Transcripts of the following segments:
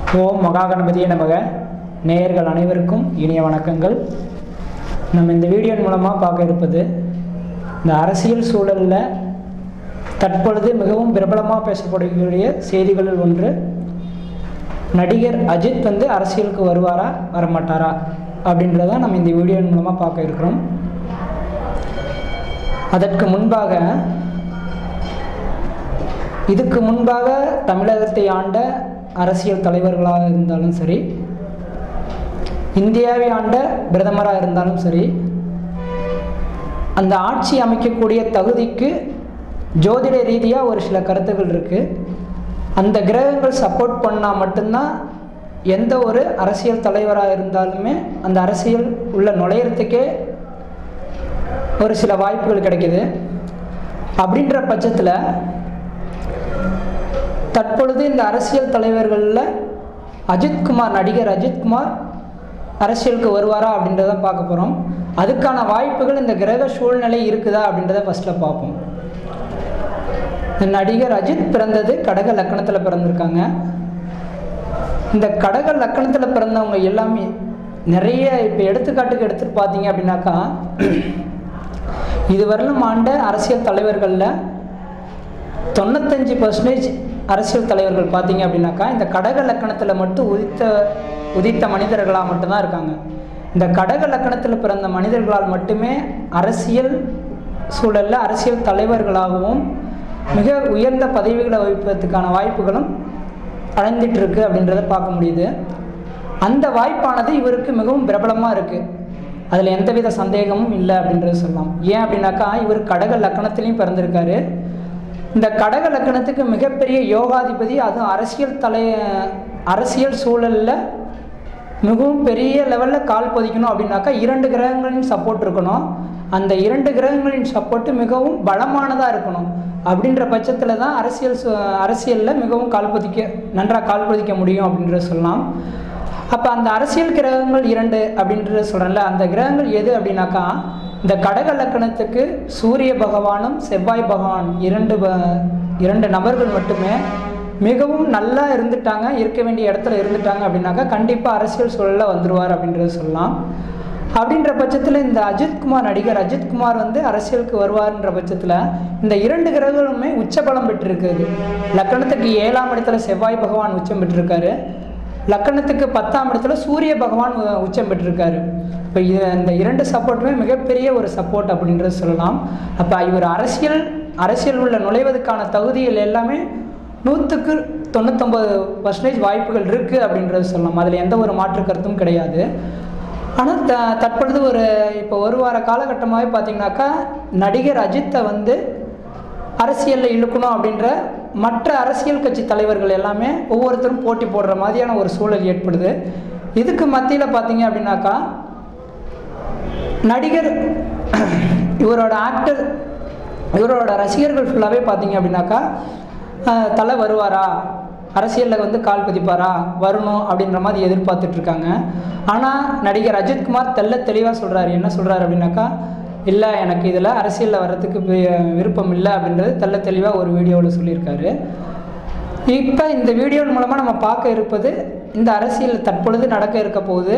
ஓம் மகாகணபதியே நமக நேயர்கள் அனைவருக்கும் இனிய வணக்கங்கள் நம்ம இந்த வீடியோன் மூலமாக பார்க்க இருப்பது இந்த அரசியல் சூழலில் தற்பொழுது மிகவும் பிரபலமாக பேசப்படக்கூடிய செய்திகளில் ஒன்று நடிகர் அஜித் வந்து அரசியலுக்கு வருவாரா வரமாட்டாரா அப்படின்றத நம்ம இந்த வீடியோன் மூலமாக பார்க்க இருக்கிறோம் அதற்கு முன்பாக இதுக்கு முன்பாக தமிழகத்தை ஆண்ட அரசியல் தலைவர்களாக இருந்தாலும் சரி இந்தியாவை ஆண்ட பிரதமராக இருந்தாலும் சரி அந்த ஆட்சி அமைக்கக்கூடிய தகுதிக்கு ஜோதிட ரீதியாக ஒரு சில கருத்துக்கள் இருக்குது அந்த கிரகங்கள் சப்போர்ட் பண்ணால் மட்டும்தான் எந்த ஒரு அரசியல் தலைவராக இருந்தாலுமே அந்த அரசியல் உள்ள நுழையிறதுக்கே ஒரு சில வாய்ப்புகள் கிடைக்குது அப்படின்ற பட்சத்தில் தற்பொழுது இந்த அரசியல் தலைவர்களில் அஜித்குமார் நடிகர் அஜித்குமார் அரசியலுக்கு வருவாரா அப்படின்றத பார்க்க போகிறோம் அதுக்கான வாய்ப்புகள் இந்த கிரக சூழ்நிலை இருக்குதா அப்படின்றத ஃபஸ்ட்டில் பார்ப்போம் நடிகர் அஜித் பிறந்தது கடக லக்கணத்தில் பிறந்திருக்காங்க இந்த கடக லக்கணத்தில் பிறந்தவங்க எல்லாமே நிறைய இப்போ எடுத்துக்காட்டுக்கு எடுத்துட்டு பார்த்தீங்க அப்படின்னாக்கா இதுவரையிலும் ஆண்ட அரசியல் தலைவர்களில் தொண்ணூத்தஞ்சு பர்சன்டேஜ் அரசியல் தலைவர்கள் பார்த்தீங்க அப்படின்னாக்கா இந்த கடக லக்கணத்தில் மட்டும் உதித்த உதித்த மனிதர்களாக மட்டும்தான் இருக்காங்க இந்த கடக லக்கணத்தில் பிறந்த மனிதர்களால் மட்டுமே அரசியல் சூழலில் அரசியல் தலைவர்களாகவும் மிக உயர்ந்த பதவிகளை வகிப்பதற்கான வாய்ப்புகளும் அடைந்துட்டு இருக்கு அப்படின்றத பார்க்க முடியுது அந்த வாய்ப்பானது இவருக்கு மிகவும் பிரபலமாக இருக்குது அதில் எந்தவித சந்தேகமும் இல்லை அப்படின்றத சொல்லலாம் ஏன் அப்படின்னாக்கா இவர் கடக லக்கணத்துலேயும் பிறந்திருக்காரு இந்த கடக லக்கணத்துக்கு மிகப்பெரிய யோகாதிபதி அதுவும் அரசியல் தலை அரசியல் சூழலில் மிகவும் பெரிய லெவலில் கால் பதிக்கணும் அப்படின்னாக்கா இரண்டு கிரகங்களின் சப்போர்ட் இருக்கணும் அந்த இரண்டு கிரகங்களின் சப்போர்ட்டு மிகவும் பலமானதாக இருக்கணும் அப்படின்ற பட்சத்தில் தான் அரசியல் சு அரசியலில் மிகவும் கால் பதிக்க நன்றாக கால் பதிக்க முடியும் அப்படின்றத சொல்லலாம் அப்போ அந்த அரசியல் கிரகங்கள் இரண்டு அப்படின்றத சொல்கிறேன்ல அந்த கிரகங்கள் எது அப்படின்னாக்கா இந்த கடக லக்கணத்துக்கு சூரிய பகவானும் செவ்வாய் பகவான் இரண்டு ப இரண்டு நபர்கள் மட்டுமே மிகவும் நல்லா இருந்துட்டாங்க இருக்க வேண்டிய இடத்துல இருந்துட்டாங்க அப்படின்னாக்கா கண்டிப்பாக அரசியல் சூழலில் வந்துடுவார் அப்படின்றத சொல்லலாம் அப்படின்ற பட்சத்தில் இந்த அஜித்குமார் நடிகர் அஜித்குமார் வந்து அரசியலுக்கு வருவார்ன்ற பட்சத்தில் இந்த இரண்டு கிரகங்களுமே உச்சபலம் பெற்றிருக்குது லக்கணத்துக்கு ஏழாம் இடத்துல செவ்வாய் பகவான் உச்சம் பெற்றிருக்காரு லக்கணத்துக்கு பத்தாம் இடத்துல சூரிய பகவான் உச்சம் பெற்றிருக்காரு இப்போ இது இந்த இரண்டு சப்போர்ட்டுமே மிகப்பெரிய ஒரு சப்போர்ட் அப்படின்றது சொல்லலாம் அப்போ இவர் அரசியல் அரசியல் உள்ள நுழைவதற்கான தகுதிகள் எல்லாமே நூற்றுக்கு தொண்ணூத்தொம்பது பர்சன்டேஜ் வாய்ப்புகள் இருக்குது அப்படின்றது சொல்லலாம் அதில் எந்த ஒரு மாற்று கருத்தும் கிடையாது ஆனால் த தற்பொழுது ஒரு இப்போ ஒரு வார காலகட்டமாகவே பார்த்தீங்கன்னாக்கா நடிகர் அஜித்தை வந்து அரசியலில் இழுக்கணும் அப்படின்ற மற்ற அரசியல் கட்சி தலைவர்கள் எல்லாமே ஒவ்வொருத்தரும் போட்டி போடுற மாதிரியான ஒரு சூழல் ஏற்படுது இதுக்கு மத்தியில் பார்த்தீங்க அப்படின்னாக்கா நடிகர் இவரோட ஆக்டர் இவரோட ரசிகர்கள் ஃபுல்லாகவே பார்த்தீங்க அப்படின்னாக்கா தலை வருவாரா அரசியலில் வந்து கால் பதிப்பாரா வரணும் அப்படின்ற மாதிரி எதிர்பார்த்துட்ருக்காங்க ஆனால் நடிகர் அஜித்குமார் தெல்ல தெளிவாக சொல்கிறாரு என்ன சொல்கிறாரு அப்படின்னாக்கா இல்லை எனக்கு இதில் அரசியலில் வர்றதுக்கு விருப்பம் இல்லை அப்படின்றது தெல்ல தெளிவாக ஒரு வீடியோவில் சொல்லியிருக்காரு இப்போ இந்த வீடியோவின் மூலமாக நம்ம பார்க்க இருப்பது இந்த அரசியல் தற்பொழுது நடக்க இருக்க போகுது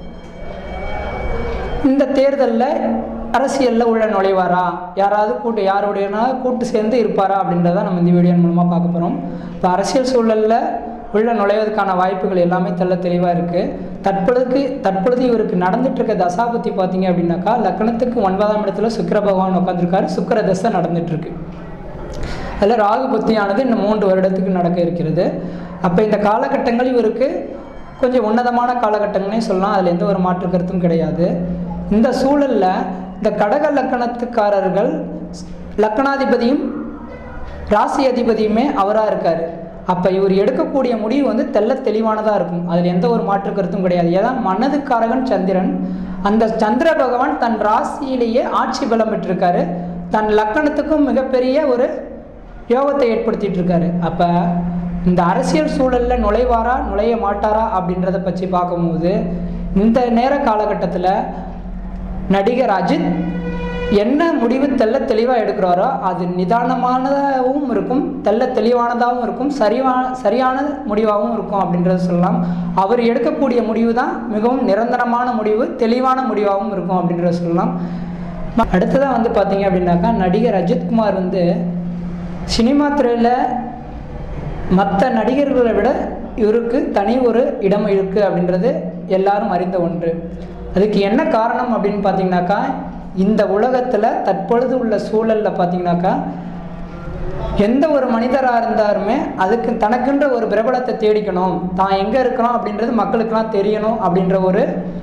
இந்த தேர்தலில் அரசியலில் உள்ள நுழைவாரா யாராவது கூட்டு யாருடையனா கூட்டு சேர்ந்து இருப்பாரா அப்படின்றத நம்ம இந்த வீடியோ மூலமாக பார்க்க போகிறோம் இப்போ அரசியல் சூழலில் உள்ள நுழைவதற்கான வாய்ப்புகள் எல்லாமே தெல்ல தெளிவாக இருக்குது தற்பொழுதுக்கு தற்பொழுது இவருக்கு நடந்துட்டு இருக்க தசாபத்தி பார்த்தீங்க அப்படின்னாக்கா லக்கணத்துக்கு ஒன்பதாம் இடத்துல சுக்கர பகவான் உட்காந்துருக்காரு சுக்கர தசை நடந்துட்டுருக்கு அதில் ராகு புத்தியானது இன்னும் மூன்று வருடத்துக்கு நடக்க இருக்கிறது அப்போ இந்த காலகட்டங்கள் இவருக்கு கொஞ்சம் உன்னதமான காலகட்டங்கள்னே சொல்லலாம் அதில் எந்த ஒரு மாற்று கருத்தும் கிடையாது இந்த சூழலில் இந்த கடக லக்கணத்துக்காரர்கள் லக்கணாதிபதியும் ராசி அதிபதியுமே அவராக இருக்கார் அப்போ இவர் எடுக்கக்கூடிய முடிவு வந்து தெல்ல தெளிவானதாக இருக்கும் அதில் எந்த ஒரு மாற்று கருத்தும் கிடையாது ஏன்னா மனதுக்காரகன் சந்திரன் அந்த சந்திர பகவான் தன் ராசியிலேயே ஆட்சி பலம் பெற்றிருக்காரு தன் லக்கணத்துக்கும் மிகப்பெரிய ஒரு யோகத்தை ஏற்படுத்திட்டு இருக்காரு அப்போ இந்த அரசியல் சூழலில் நுழைவாரா நுழைய மாட்டாரா அப்படின்றத பற்றி பார்க்கும்போது இந்த நேர காலகட்டத்தில் நடிகர் அஜித் என்ன முடிவு தெள்ள தெளிவாக எடுக்கிறாரோ அது நிதானமானதாகவும் இருக்கும் தெள்ள தெளிவானதாகவும் இருக்கும் சரிவான சரியான முடிவாகவும் இருக்கும் அப்படின்றத சொல்லலாம் அவர் எடுக்கக்கூடிய முடிவு தான் மிகவும் நிரந்தரமான முடிவு தெளிவான முடிவாகவும் இருக்கும் அப்படின்றத சொல்லலாம் அடுத்ததாக வந்து பார்த்தீங்க அப்படின்னாக்கா நடிகர் அஜித்குமார் வந்து சினிமா துறையில் மற்ற நடிகர்களை விட இவருக்கு தனி ஒரு இடம் இருக்குது அப்படின்றது எல்லாரும் அறிந்த ஒன்று அதுக்கு என்ன காரணம் அப்படின்னு பார்த்தீங்கன்னாக்கா இந்த உலகத்தில் தற்பொழுது உள்ள சூழலில் பார்த்தீங்கன்னாக்கா எந்த ஒரு மனிதராக இருந்தாலுமே அதுக்கு தனக்குன்ற ஒரு பிரபலத்தை தேடிக்கணும் தான் எங்கே இருக்கிறோம் அப்படின்றது மக்களுக்கெல்லாம் தெரியணும் அப்படின்ற ஒரு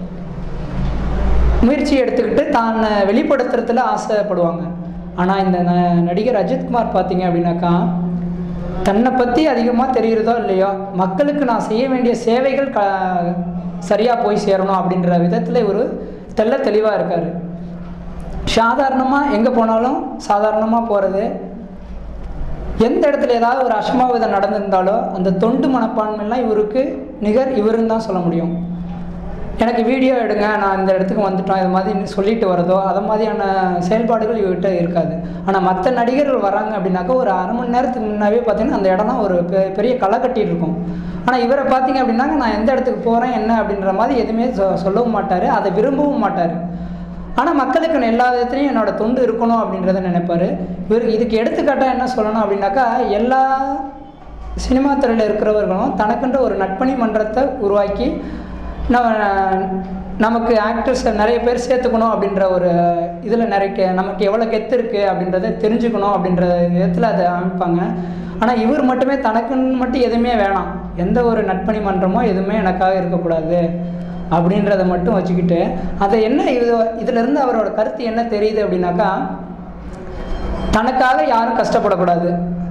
முயற்சி எடுத்துக்கிட்டு தான் வெளிப்படுத்துறதுல ஆசைப்படுவாங்க ஆனால் இந்த ந- நடிகர் அஜித்குமார் பார்த்தீங்க அப்படின்னாக்கா தன்னை பற்றி அதிகமாக தெரிகிறதோ இல்லையோ மக்களுக்கு நான் செய்ய வேண்டிய சேவைகள் க சரியாக போய் சேரணும் அப்படின்ற விதத்தில் இவர் தெள்ள தெளிவாக இருக்கார் சாதாரணமாக எங்கே போனாலும் சாதாரணமாக போகிறது எந்த இடத்துல ஏதாவது ஒரு அசம்பாவிதம் நடந்திருந்தாலோ அந்த தொண்டு மனப்பான்மையெல்லாம் இவருக்கு நிகர் இவருன்னு தான் சொல்ல முடியும் எனக்கு வீடியோ எடுங்க நான் இந்த இடத்துக்கு வந்துட்டோம் இது மாதிரி சொல்லிட்டு வரதோ அது மாதிரியான செயல்பாடுகள் இவர்கிட்ட இருக்காது ஆனால் மற்ற நடிகர்கள் வராங்க அப்படின்னாக்கா ஒரு அரை மணி நேரத்துக்கு முன்னாவே பார்த்தீங்கன்னா அந்த இடம் தான் ஒரு பெ- பெரிய களை கட்டிட்டு இருக்கும் ஆனால் இவரை பார்த்தீங்க அப்படின்னாக்க நான் எந்த இடத்துக்கு போகிறேன் என்ன அப்படின்ற மாதிரி எதுவுமே சொ சொல்லவும் மாட்டார் அதை விரும்பவும் மாட்டார் ஆனால் மக்களுக்கு நான் எல்லா விதத்துலையும் என்னோட தொண்டு இருக்கணும் அப்படின்றத நினைப்பாரு இவருக்கு இதுக்கு எடுத்துக்காட்டாக என்ன சொல்லணும் அப்படின்னாக்கா எல்லா சினிமா துறையில் இருக்கிறவர்களும் தனக்குன்ற ஒரு நட்பணி மன்றத்தை உருவாக்கி நம்ம நமக்கு ஆக்டர்ஸை நிறைய பேர் சேர்த்துக்கணும் அப்படின்ற ஒரு இதில் நிறைய நமக்கு எவ்வளோ கெத்து இருக்குது அப்படின்றத தெரிஞ்சுக்கணும் அப்படின்ற விதத்தில் அதை அமைப்பாங்க ஆனால் இவர் மட்டுமே தனக்குன்னு மட்டும் எதுவுமே வேணாம் எந்த ஒரு நட்பணி மன்றமோ எதுவுமே எனக்காக இருக்கக்கூடாது அப்படின்றத மட்டும் வச்சுக்கிட்டு அதை என்ன இது இதிலிருந்து அவரோட கருத்து என்ன தெரியுது அப்படின்னாக்கா தனக்காக யாரும் கஷ்டப்படக்கூடாது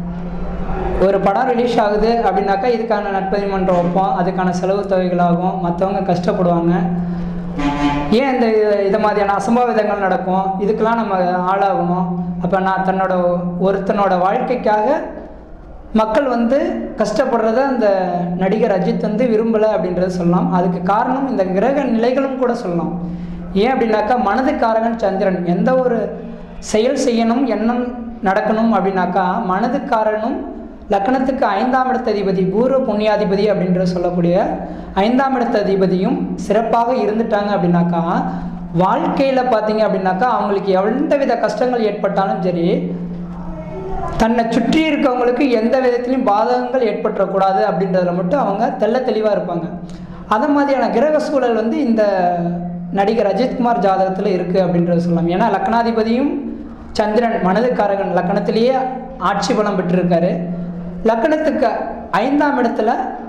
ஒரு படம் ரிலீஸ் ஆகுது அப்படின்னாக்கா இதுக்கான நட்பதி மன்றம் வைப்போம் அதுக்கான செலவு தொகைகளாகும் மற்றவங்க கஷ்டப்படுவாங்க ஏன் இந்த இதை மாதிரியான அசம்பாவிதங்கள் நடக்கும் இதுக்கெல்லாம் நம்ம ஆளாகணும் அப்போ நான் தன்னோட ஒருத்தனோட வாழ்க்கைக்காக மக்கள் வந்து கஷ்டப்படுறத அந்த நடிகர் அஜித் வந்து விரும்பலை அப்படின்றத சொல்லலாம் அதுக்கு காரணம் இந்த கிரக நிலைகளும் கூட சொல்லலாம் ஏன் அப்படின்னாக்கா மனதுக்காரகன் சந்திரன் எந்த ஒரு செயல் செய்யணும் எண்ணம் நடக்கணும் அப்படின்னாக்கா மனதுக்காரனும் லக்னத்துக்கு ஐந்தாம் இடத்த அதிபதி பூர்வ புண்ணியாதிபதி அப்படின்ற சொல்லக்கூடிய ஐந்தாம் இடத்த அதிபதியும் சிறப்பாக இருந்துட்டாங்க அப்படின்னாக்கா வாழ்க்கையில் பார்த்தீங்க அப்படின்னாக்கா அவங்களுக்கு எந்த வித கஷ்டங்கள் ஏற்பட்டாலும் சரி தன்னை சுற்றி இருக்கவங்களுக்கு எந்த விதத்திலையும் பாதகங்கள் ஏற்பட்டுறக்கூடாது அப்படின்றதுல மட்டும் அவங்க தெள்ள தெளிவாக இருப்பாங்க அது மாதிரியான கிரக சூழல் வந்து இந்த நடிகர் அஜித்குமார் ஜாதகத்தில் இருக்குது அப்படின்றத சொல்லலாம் ஏன்னா லக்னாதிபதியும் சந்திரன் மனதுக்காரகன் லக்கணத்திலேயே ஆட்சி பலம் பெற்றிருக்காரு லக்கணத்துக்கு ஐந்தாம் இடத்துல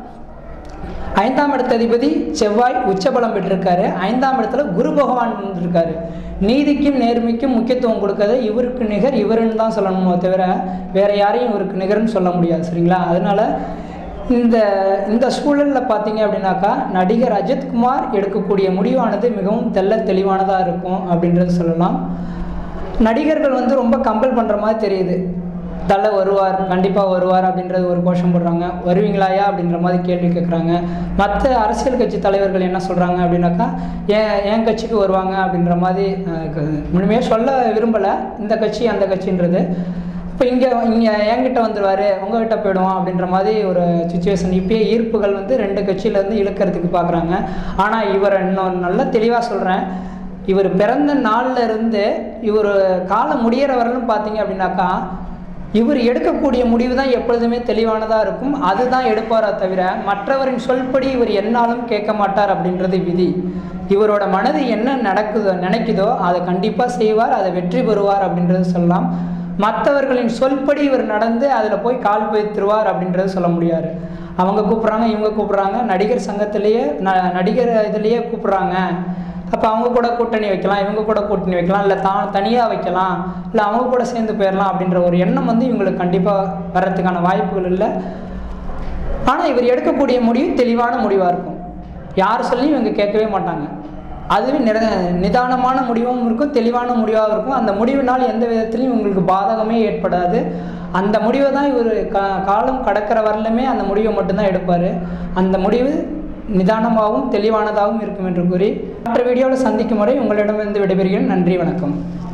ஐந்தாம் இடத்த அதிபதி செவ்வாய் உச்சபலம் பெற்றிருக்காரு ஐந்தாம் இடத்துல குரு பகவான் இருக்காரு நீதிக்கும் நேர்மைக்கும் முக்கியத்துவம் கொடுக்கறது இவருக்கு நிகர் இவருன்னு தான் சொல்லணுமோ தவிர வேற யாரையும் இவருக்கு நிகர்னு சொல்ல முடியாது சரிங்களா அதனால இந்த இந்த சூழலில் பார்த்தீங்க அப்படின்னாக்கா நடிகர் அஜித்குமார் எடுக்கக்கூடிய முடிவானது மிகவும் தெள்ள தெளிவானதாக இருக்கும் அப்படின்றது சொல்லலாம் நடிகர்கள் வந்து ரொம்ப கம்பல் பண்ணுற மாதிரி தெரியுது தலை வருவார் கண்டிப்பாக வருவார் அப்படின்றது ஒரு கோஷம் போடுறாங்க வருவீங்களாயா அப்படின்ற மாதிரி கேள்வி கேட்குறாங்க மற்ற அரசியல் கட்சி தலைவர்கள் என்ன சொல்கிறாங்க அப்படின்னாக்கா ஏன் என் கட்சிக்கு வருவாங்க அப்படின்ற மாதிரி அஹ், க- முழுமையாக சொல்ல விரும்பலை இந்த கட்சி அந்த கட்சின்றது இப்போ இங்கே இங்கே என்கிட்ட வந்துடுவார் உங்ககிட்ட போயிடுவோம் அப்படின்ற மாதிரி ஒரு சுச்சுவேஷன் இப்பயே ஈர்ப்புகள் வந்து ரெண்டு கட்சியிலேருந்து இழுக்கிறதுக்கு பார்க்குறாங்க ஆனால் இவரை இன்னும் நல்லா தெளிவாக சொல்கிறேன் இவர் பிறந்த நாள்ல இருந்து இவர் காலம் முடியிற வரலும் பார்த்தீங்க அப்படின்னாக்கா இவர் எடுக்கக்கூடிய முடிவு தான் எப்பொழுதுமே தெளிவானதாக இருக்கும் அதுதான் எடுப்பாரா தவிர மற்றவரின் சொல்படி இவர் என்னாலும் கேட்க மாட்டார் அப்படின்றது விதி இவரோட மனது என்ன நடக்குதோ நினைக்குதோ அதை கண்டிப்பாக செய்வார் அதை வெற்றி பெறுவார் அப்படின்றது சொல்லலாம் மற்றவர்களின் சொல்படி இவர் நடந்து அதில் போய் கால் வைத்துருவார் அப்படின்றது சொல்ல முடியாது அவங்க கூப்பிட்றாங்க இவங்க கூப்பிட்றாங்க நடிகர் சங்கத்திலேயே ந நடிகர் இதுலேயே கூப்பிட்றாங்க அப்போ அவங்க கூட கூட்டணி வைக்கலாம் இவங்க கூட கூட்டணி வைக்கலாம் இல்லை தான் தனியாக வைக்கலாம் இல்லை அவங்க கூட சேர்ந்து போயிடலாம் அப்படின்ற ஒரு எண்ணம் வந்து இவங்களுக்கு கண்டிப்பாக வர்றதுக்கான வாய்ப்புகள் இல்லை ஆனால் இவர் எடுக்கக்கூடிய முடிவு தெளிவான முடிவாக இருக்கும் யார் சொல்லியும் இவங்க கேட்கவே மாட்டாங்க அதுவே நிர நிதானமான முடிவும் இருக்கும் தெளிவான முடிவாகவும் இருக்கும் அந்த முடிவினால் எந்த விதத்திலையும் உங்களுக்கு பாதகமே ஏற்படாது அந்த முடிவை தான் இவர் கா காலம் கடக்கிற வரலுமே அந்த முடிவை மட்டும்தான் எடுப்பார் அந்த முடிவு நிதானமாகவும் தெளிவானதாகவும் இருக்கும் என்று கூறி மற்ற வீடியோவில் சந்திக்கும் வரை உங்களிடமிருந்து விடைபெறுகிறேன் நன்றி வணக்கம்